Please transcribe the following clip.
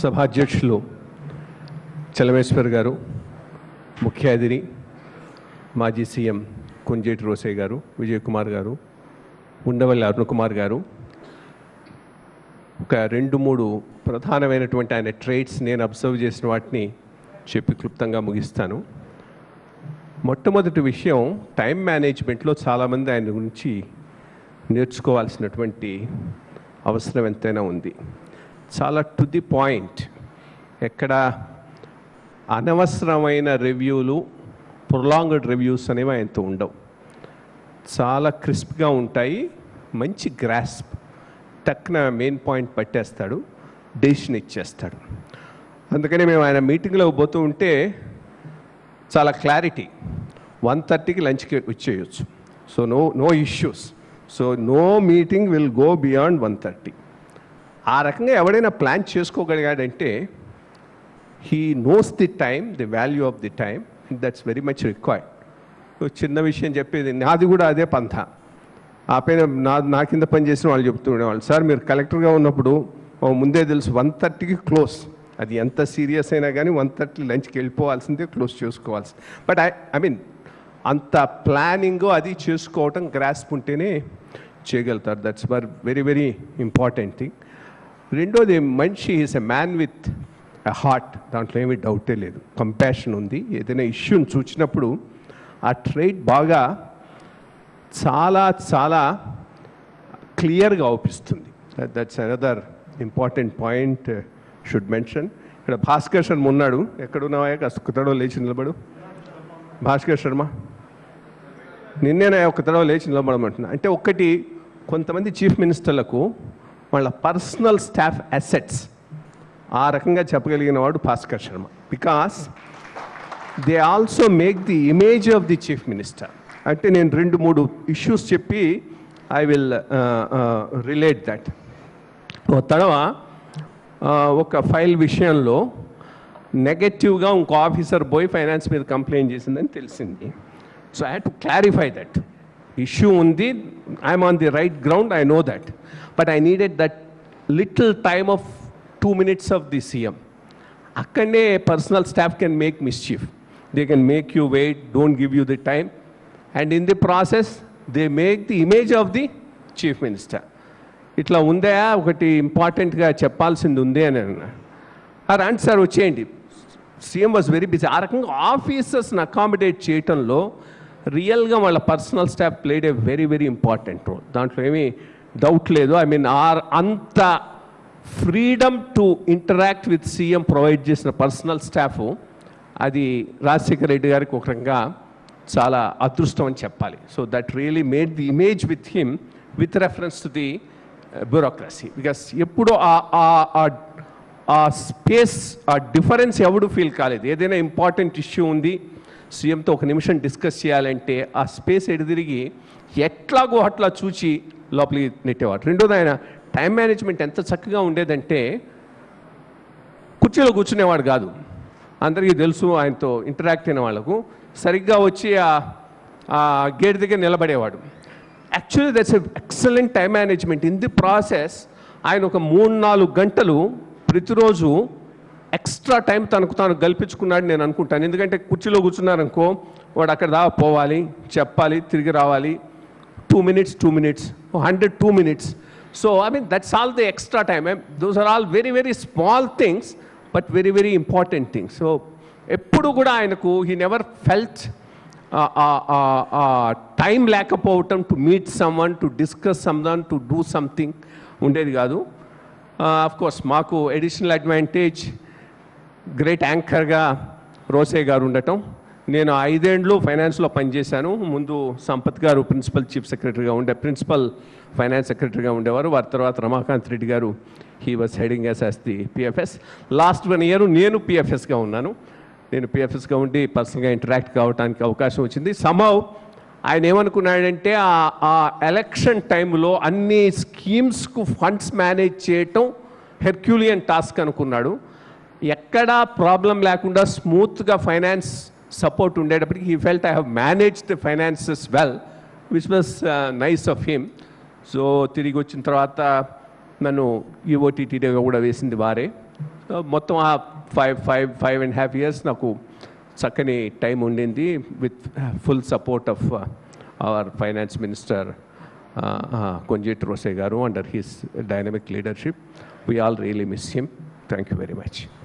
సభాధ్యక్షులు చలమేశ్వర్ గారు ముఖ్య అతిథి మాజీ సీఎం కుంజేటి రోసే గారు విజయ్ కుమార్ గారు ఉండవల్లి అరుణ్ కుమార్ గారు ఒక రెండు మూడు ప్రధానమైనటువంటి ఆయన ట్రేడ్స్ నేను అబ్జర్వ్ చేసిన వాటిని చెప్పి క్లుప్తంగా ముగిస్తాను మొట్టమొదటి విషయం టైం మేనేజ్మెంట్లో చాలామంది ఆయన గురించి నేర్చుకోవాల్సినటువంటి అవసరం ఎంతైనా ఉంది చాలా టు ది పాయింట్ ఎక్కడ అనవసరమైన రివ్యూలు ప్రొలాంగ్డ్ రివ్యూస్ అనేవి ఆయనతో ఉండవు చాలా క్రిస్ప్గా ఉంటాయి మంచి గ్రాస్ప్ టక్కున మెయిన్ పాయింట్ పట్టేస్తాడు డెసిషన్ ఇచ్చేస్తాడు అందుకని మేము ఆయన మీటింగ్లో పోతూ ఉంటే చాలా క్లారిటీ వన్ థర్టీకి లంచ్కి వచ్చేయచ్చు so no no issues so no meeting will go beyond one thirty ఆ రకంగా ఎవడైనా ప్లాన్ చేసుకోగలిగాడంటే he knows the time the value of the time that's very much required చిన్న విషయం చెప్పేది నాది కూడా అదే పంథ ఆ పైన నా నా కింద పనిచేసిన వాళ్ళు చెప్తూ ఉండేవాళ్ళు సార్ మీరు కలెక్టర్గా ఉన్నప్పుడు ఓ ముందే తెలుసు వన్ థర్టీకి క్లోజ్ అది ఎంత సీరియస్ అయినా కానీ వన్ థర్టీ లంచ్కి వెళ్ళిపోవాల్సిందే క్లోజ్ చేసుకోవాల్సి బట్ ఐ ఐ మీన్ అంత ప్లానింగ్ అది చేసుకోవటం గ్రాస్ప్ ఉంటేనే చేయగలుగుతారు that's were very very important thing రెండోది మనిషి is a man with a heart దాంట్లో ఏమీ డౌటే లేదు కంపాషన్ ఉంది ఏదైనా ఇష్యూని చూసినప్పుడు ఆ ట్రైట్ బాగా చాలా చాలా క్లియర్గా అవుపిస్తుంది that's another important point should mention ఇక్కడ భాస్కర్ శర్మ ఉన్నాడు ఎక్కడున్నావా కాస్త కుతడో లేచి నిలబడు భాస్కర్ శర్మ నిన్నేనా ఒక తడవ లేచి నిలబడమంటున్నా అంటే ఒక్కటి కొంతమంది చీఫ్ మినిస్టర్లకు వాళ్ళ పర్సనల్ స్టాఫ్ అసెట్స్ ఆ రకంగా చెప్పగలిగిన వాడు Bhaskar Sharma because they also make the image of the chief minister అంటే నేను రెండు మూడు ఇష్యూస్ చెప్పి ఐ విల్ రిలేట్ దట్ ఓ తడవ ఆ, ఒక ఫైల్ విషయంలో నెగటివ్గా ఇంకో ఆఫీసర్ పోయి ఫైనాన్స్ మీద కంప్లైంట్ చేసిందని తెలిసింది so I had to clarify that issue ఉంది I'm on the right ground I know that but I needed that little time of two minutes of the CM అక్కడనే personal staff can make mischief they can make you wait don't give you the time and in the process they make the image of the chief minister ఇట్లా ఉందా ఒకటి ఇంపార్టెంట్గా చెప్పాల్సింది ఉంది అని అన్నాడు ఆ రండి సార్ వచ్చేయండి సీఎం వాజ్ వెరీ బిజీ ఆ రకంగా ఆఫీసర్స్ని అకామిడేట్ చేయటంలో రియల్గా వాళ్ళ personal staff played a very very important role దాంట్లో ఏమీ డౌట్ లేదు ఐ మీన్ ఆర్ అంత freedom to interact with CM provide చేసిన పర్సనల్ స్టాఫ్ అది రాజశేఖర రెడ్డి గారికి ఒక రకంగా చాలా అదృష్టం అని చెప్పాలి so that really made the image with him with reference to the bureaucracy because ఎప్పుడూ ఆ- ఆ- ఆ- ఆ స్పేస్ ఆ డిఫరెన్స్ ఎవడు ఫీల్ కాలేదు ఏదైనా ఇంపార్టెంట్ ఇష్యూ ఉంది సీఎంతో ఒక నిమిషం డిస్కస్ చేయాలంటే ఆ స్పేస్ ఎటు తిరిగి ఎట్లాగో అట్లా చూచి లోపలికి నెట్టేవాడు రెండోది ఆయన టైం మేనేజ్మెంట్ ఎంత చక్కగా ఉండేదంటే కుర్చీలో కూర్చునేవాడు కాదు అందరికీ తెలుసు ఆయనతో ఇంటరాక్ట్ అయిన వాళ్ళకు సరిగ్గా వచ్చి ఆ- ఆ గేట్ దగ్గర నిలబడేవాడు actually that's excellent time management in the process ఆయన ఒక మూడు నాలుగు గంటలు ప్రతిరోజు ఎక్స్ట్రా టైం తనకు తాను కల్పించుకున్నాడు నేను అనుకుంటాను ఎందుకంటే కుర్చీలో కూర్చున్నారనుకో వాడు అక్కడ దాకా పోవాలి చెప్పాలి తిరిగి రావాలి two minutes two minutes hundred two minutes so I mean that's all the extra time those are all very very small things but very very important things so ఎప్పుడు కూడా ఆయనకు హీ నెవర్ ఫెల్ట్ టైం లేకపోవటం to meet someone to discuss someone to do something ఉండేది కాదు of course మాకు additional advantage great యాంకర్గా రోసే గారు ఉండటం నేను ఐదేండ్లు ఫైనాన్స్లో పనిచేశాను ముందు సంపత్ గారు ప్రిన్సిపల్ చీఫ్ సెక్రటరీగా ఉండే ప్రిన్సిపల్ ఫైనాన్స్ సెక్రటరీగా ఉండేవారు వారి తర్వాత Ramakanth Reddy garu he was heading as as the PFS last one year నేను పిఎఫ్ఎస్గా ఉన్నాను నేను పిఎఫ్ఎస్గా ఉండి పర్సనల్గా ఇంటరాక్ట్ కావడానికి అవకాశం వచ్చింది సమవ్ ఆయన ఏమనుకున్నాడంటే ఆ- ఆ ఎలక్షన్ టైంలో అన్ని స్కీమ్స్కు ఫండ్స్ మేనేజ్ చేయటం హెర్క్యూలియన్ టాస్క్ అనుకున్నాడు ఎక్కడా ప్రాబ్లం లేకుండా స్మూత్గా ఫైనాన్స్ సపోర్ట్ ఉండేటప్పటికి he felt I have manage the finances well which was nice of him so తిరిగి వచ్చిన తర్వాత నన్ను ఈఓటీటీగా కూడా వేసింది వారే మొత్తం ఆ five five five and half years నాకు చక్కని టైం ఉండింది with full support of our finance minister Konijeti Rosaiah garu under his dynamic leadership we all really miss him thank you very much